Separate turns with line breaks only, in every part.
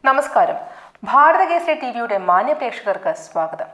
നമസ്കാരം ഭാരത കേസരി ടി വിയുടെ മാന്യ പ്രേക്ഷകർക്ക് സ്വാഗതം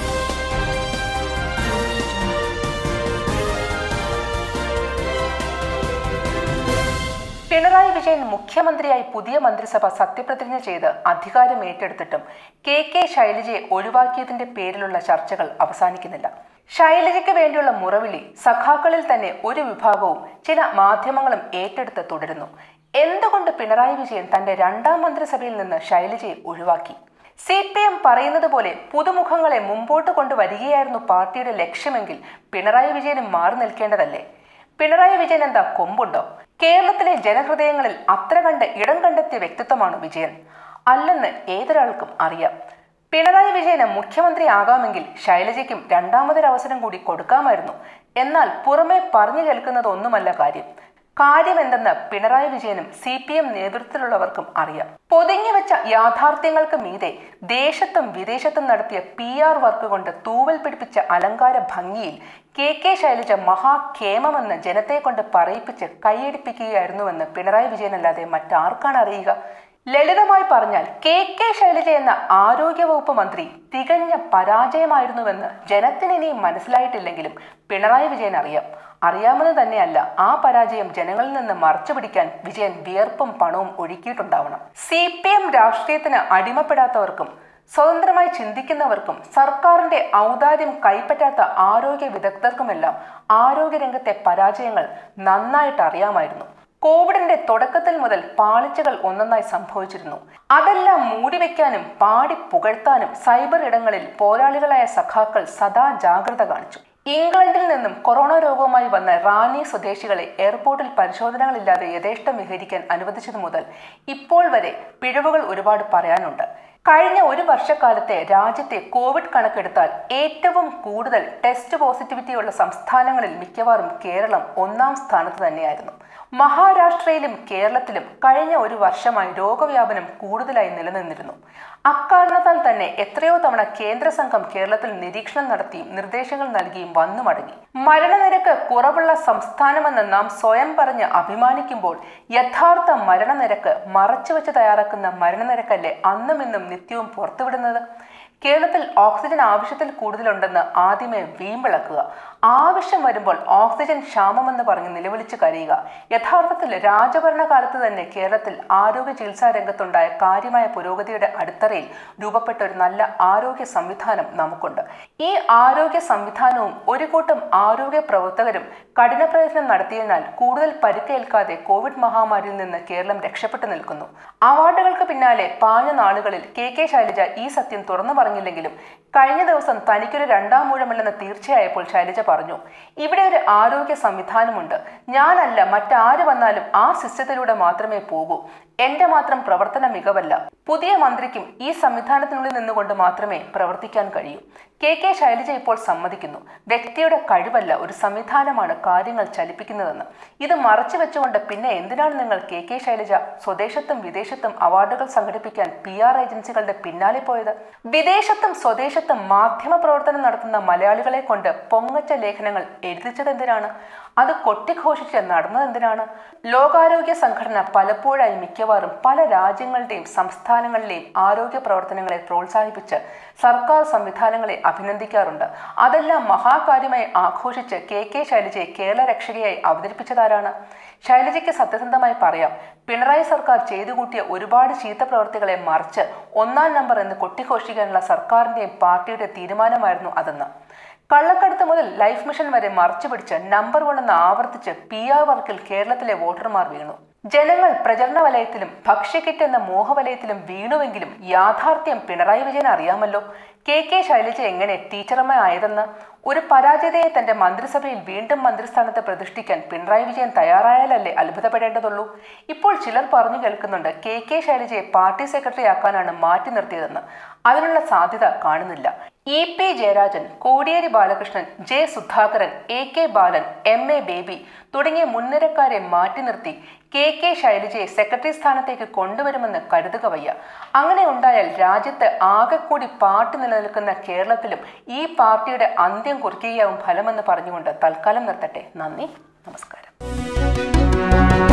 പിണറായി വിജയൻ മുഖ്യമന്ത്രിയായി പുതിയ മന്ത്രിസഭ സത്യപ്രതിജ്ഞ ചെയ്ത് അധികാരം ഏറ്റെടുത്തിട്ടും കെ കെ ശൈലജയെ ഒഴിവാക്കിയതിന്റെ പേരിലുള്ള ചർച്ചകൾ അവസാനിക്കുന്നില്ല ശൈലജയ്ക്ക് വേണ്ടിയുള്ള മുറവിളി സഖാക്കളിൽ തന്നെ ഒരു വിഭാഗവും ചില മാധ്യമങ്ങളും ഏറ്റെടുത്ത് തുടരുന്നു എന്തുകൊണ്ട് പിണറായി വിജയൻ തന്റെ രണ്ടാം മന്ത്രിസഭയിൽ നിന്ന് ശൈലജയെ ഒഴിവാക്കി സി പി എം പറയുന്നത് പോലെ പുതുമുഖങ്ങളെ മുമ്പോട്ട് കൊണ്ടുവരികയായിരുന്നു പാർട്ടിയുടെ ലക്ഷ്യമെങ്കിൽ പിണറായി വിജയനും മാറി നിൽക്കേണ്ടതല്ലേ പിണറായി വിജയൻ എന്താ കൊമ്പുണ്ടോ കേരളത്തിലെ ജനഹൃദയങ്ങളിൽ അത്ര കണ്ട് ഇടം കണ്ടെത്തിയ വ്യക്തിത്വമാണ് വിജയൻ അല്ലെന്ന് ഏതൊരാൾക്കും അറിയാം പിണറായി വിജയന് മുഖ്യമന്ത്രി ആകാമെങ്കിൽ ശൈലജയ്ക്കും രണ്ടാമതൊരവസരം കൂടി കൊടുക്കാമായിരുന്നു എന്നാൽ പുറമെ പറഞ്ഞു കേൾക്കുന്നത് ഒന്നുമല്ല കാര്യം കാര്യമെന്തെന്ന് പിണറായി വിജയനും സി പി എം നേതൃത്വത്തിലുള്ളവർക്കും അറിയാം പൊതിഞ്ഞു വെച്ച യാഥാർത്ഥ്യങ്ങൾക്ക് മീതെ ദേശത്തും വിദേശത്തും നടത്തിയ പി ആർ വർക്ക് കൊണ്ട് തൂവൽ പിടിപ്പിച്ച അലങ്കാര ഭംഗിയിൽ കെ കെ ശൈലജ മഹാഖേമമെന്ന് ജനത്തെ കൊണ്ട് പറയിപ്പിച്ച് കൈയടിപ്പിക്കുകയായിരുന്നുവെന്ന് പിണറായി വിജയനല്ലാതെ മറ്റാർക്കാണ് അറിയുക ലളിതമായി പറഞ്ഞാൽ കെ കെ ശൈലജ എന്ന ആരോഗ്യവകുപ്പ് മന്ത്രി തികഞ്ഞ പരാജയമായിരുന്നുവെന്ന് ജനത്തിന് ഇനിയും മനസ്സിലായിട്ടില്ലെങ്കിലും പിണറായി വിജയൻ അറിയാം അറിയാമെന്ന് തന്നെയല്ല ആ പരാജയം ജനങ്ങളിൽ നിന്ന് മറച്ചു പിടിക്കാൻ വിജയൻ വിയർപ്പും പണവും ഒഴുക്കിയിട്ടുണ്ടാവണം സി പി എം രാഷ്ട്രീയത്തിന് അടിമപ്പെടാത്തവർക്കും സ്വതന്ത്രമായി ചിന്തിക്കുന്നവർക്കും സർക്കാരിന്റെ ഔദാര്യം കൈപ്പറ്റാത്ത ആരോഗ്യ വിദഗ്ധർക്കുമെല്ലാം ആരോഗ്യരംഗത്തെ പരാജയങ്ങൾ നന്നായിട്ട് അറിയാമായിരുന്നു കോവിഡിന്റെ തുടക്കത്തിൽ മുതൽ പാളിച്ചകൾ ഒന്നൊന്നായി സംഭവിച്ചിരുന്നു അതെല്ലാം മൂടിവെക്കാനും പാടി പുകഴ്ത്താനും സൈബർ ഇടങ്ങളിൽ പോരാളികളായ സഖാക്കൾ സദാ ജാഗ്രത കാണിച്ചു ഇംഗ്ലണ്ടിൽ നിന്നും കൊറോണ രോഗവുമായി വന്ന റാന്നി സ്വദേശികളെ എയർപോർട്ടിൽ പരിശോധനകളില്ലാതെ യഥേഷ്ടം വിഹരിക്കാൻ അനുവദിച്ചതു മുതൽ ഇപ്പോൾ വരെ പിഴവുകൾ ഒരുപാട് പറയാനുണ്ട് കഴിഞ്ഞ ഒരു വർഷക്കാലത്തെ രാജ്യത്തെ കോവിഡ് കണക്കെടുത്താൽ ഏറ്റവും കൂടുതൽ ടെസ്റ്റ് പോസിറ്റിവിറ്റിയുള്ള സംസ്ഥാനങ്ങളിൽ മിക്കവാറും കേരളം ഒന്നാം സ്ഥാനത്ത് തന്നെയായിരുന്നു മഹാരാഷ്ട്രയിലും കേരളത്തിലും കഴിഞ്ഞ ഒരു വർഷമായി രോഗവ്യാപനം കൂടുതലായി നിലനിന്നിരുന്നു അക്കാരണത്താൽ തന്നെ എത്രയോ തവണ കേന്ദ്ര സംഘം കേരളത്തിൽ നിരീക്ഷണം നടത്തിയും നിർദ്ദേശങ്ങൾ നൽകിയും വന്നു മടങ്ങി മരണനിരക്ക് കുറവുള്ള സംസ്ഥാനമെന്ന് നാം സ്വയം പറഞ്ഞ് അഭിമാനിക്കുമ്പോൾ യഥാർത്ഥ മരണനിരക്ക് മറച്ചുവെച്ച് തയ്യാറാക്കുന്ന മരണനിരക്കല്ലേ അന്നും ഇന്നും നിത്യവും പുറത്തുവിടുന്നത് കേരളത്തിൽ ഓക്സിജൻ ആവശ്യത്തിൽ കൂടുതലുണ്ടെന്ന് ആദ്യമേ വീമ്പിളക്കുക ആവശ്യം വരുമ്പോൾ ഓക്സിജൻ ക്ഷാമമെന്ന് പറഞ്ഞ് നിലവിളിച്ച് കരയുക യഥാർത്ഥത്തിൽ രാജഭരണകാലത്ത് തന്നെ കേരളത്തിൽ ആരോഗ്യ ചികിത്സാ രംഗത്തുണ്ടായ കാര്യമായ പുരോഗതിയുടെ അടിത്തറയിൽ രൂപപ്പെട്ട ഒരു നല്ല ആരോഗ്യ സംവിധാനം നമുക്കുണ്ട് ഈ ആരോഗ്യ സംവിധാനവും ഒരു കൂട്ടം ആരോഗ്യ പ്രവർത്തകരും കഠിന പ്രയത്നം നടത്തിയതിനാൽ കൂടുതൽ പരിക്കേൽക്കാതെ കോവിഡ് മഹാമാരിയിൽ നിന്ന് കേരളം രക്ഷപ്പെട്ടു നിൽക്കുന്നു അവാർഡുകൾക്ക് പിന്നാലെ പാഞ്ഞ നാളുകളിൽ കെ കെ ശൈലജ ഈ സത്യം തുറന്നു പറഞ്ഞില്ലെങ്കിലും കഴിഞ്ഞ ദിവസം തനിക്കൊരു രണ്ടാം മൂഴമില്ലെന്ന് തീർച്ചയായപ്പോൾ ശൈലജ പറഞ്ഞു ഇവിടെ ഒരു ആരോഗ്യ സംവിധാനമുണ്ട് ഞാനല്ല മറ്റാര് വന്നാലും ആ സിസ്റ്റത്തിലൂടെ മാത്രമേ പോകൂ എന്റെ മാത്രം പ്രവർത്തന മികവല്ല പുതിയ മന്ത്രിക്കും ഈ സംവിധാനത്തിനുള്ളിൽ നിന്നുകൊണ്ട് മാത്രമേ പ്രവർത്തിക്കാൻ കഴിയൂ കെ കെ ശൈലജ ഇപ്പോൾ സമ്മതിക്കുന്നു വ്യക്തിയുടെ കഴിവല്ല ഒരു സംവിധാനമാണ് കാര്യങ്ങൾ ചലിപ്പിക്കുന്നതെന്ന് ഇത് മറച്ചു വെച്ചുകൊണ്ട് പിന്നെ എന്തിനാണ് നിങ്ങൾ കെ കെ ശൈലജ സ്വദേശത്തും വിദേശത്തും അവാർഡുകൾ സംഘടിപ്പിക്കാൻ പി ആർ ഏജൻസികളുടെ പിന്നാലെ പോയത് വിദേശത്തും സ്വദേശത്തും മാധ്യമ പ്രവർത്തനം നടത്തുന്ന മലയാളികളെ കൊണ്ട് പൊങ്ങച്ച ലേഖനങ്ങൾ എഴുതിച്ചത് എന്തിനാണ് അത് കൊട്ടിഘോഷിച്ച് നടന്നത് എന്തിനാണ് ലോകാരോഗ്യ സംഘടന പലപ്പോഴായി മിക്കവാറും പല രാജ്യങ്ങളുടെയും സംസ്ഥാനങ്ങളിലെയും ആരോഗ്യ പ്രവർത്തനങ്ങളെ പ്രോത്സാഹിപ്പിച്ച് സർക്കാർ സംവിധാനങ്ങളെ അഭിനന്ദിക്കാറുണ്ട് അതെല്ലാം മഹാകാര്യമായി ആഘോഷിച്ച് കെ കെ ശൈലജയെ കേരള രക്ഷകയായി അവതരിപ്പിച്ചതാരാണ് ശൈലജയ്ക്ക് സത്യസന്ധമായി പറയാം പിണറായി സർക്കാർ ചെയ്തു കൂട്ടിയ ഒരുപാട് ചീത്ത പ്രവർത്തികളെ മറിച്ച് ഒന്നാം നമ്പർ എന്ന് കൊട്ടിഘോഷിക്കാനുള്ള സർക്കാരിന്റെയും പാർട്ടിയുടെ തീരുമാനമായിരുന്നു അതെന്ന് കള്ളക്കടത്ത് മുതൽ ലൈഫ് മിഷൻ വരെ മറച്ചുപിടിച്ച് നമ്പർ വൺ എന്ന് ആവർത്തിച്ച് പി ആർ വർക്കിൽ കേരളത്തിലെ വോട്ടർമാർ വീണു ജനങ്ങൾ പ്രചരണ വലയത്തിലും ഭക്ഷ്യക്കിറ്റ് എന്ന മോഹവലയത്തിലും വീണുവെങ്കിലും യാഥാർത്ഥ്യം പിണറായി വിജയൻ അറിയാമല്ലോ കെ കെ ശൈലജ എങ്ങനെ ടീച്ചറമ്മ ആയതെന്ന് ഒരു പരാജയതയെ തന്റെ മന്ത്രിസഭയിൽ വീണ്ടും മന്ത്രിസ്ഥാനത്ത് പ്രതിഷ്ഠിക്കാൻ പിണറായി വിജയൻ തയ്യാറായാലല്ലേ അത്ഭുതപ്പെടേണ്ടതുള്ളൂ ഇപ്പോൾ ചിലർ പറഞ്ഞു കേൾക്കുന്നുണ്ട് കെ കെ ശൈലജയെ പാർട്ടി സെക്രട്ടറി ആക്കാനാണ് മാറ്റി നിർത്തിയതെന്ന് അതിനുള്ള സാധ്യത കാണുന്നില്ല E P Jayarajan Kodiyeri Balakrishnan J Sudhakaran A K Balan M A Baby തുടങ്ങിയ മുൻനിരക്കാരെ മാറ്റി നിർത്തി കെ കെ ശൈലജയെ സെക്രട്ടറി സ്ഥാനത്തേക്ക് കൊണ്ടുവരുമെന്ന് കരുതുക വയ്യ അങ്ങനെ ഉണ്ടായാൽ രാജ്യത്ത് ആകെക്കൂടി പാർട്ടി നിലനിൽക്കുന്ന കേരളത്തിലും ഈ പാർട്ടിയുടെ അന്ത്യം കുറിക്കുകയാവും ഫലമെന്ന് പറഞ്ഞുകൊണ്ട് തൽക്കാലം നിർത്തട്ടെ നന്ദി നമസ്കാരം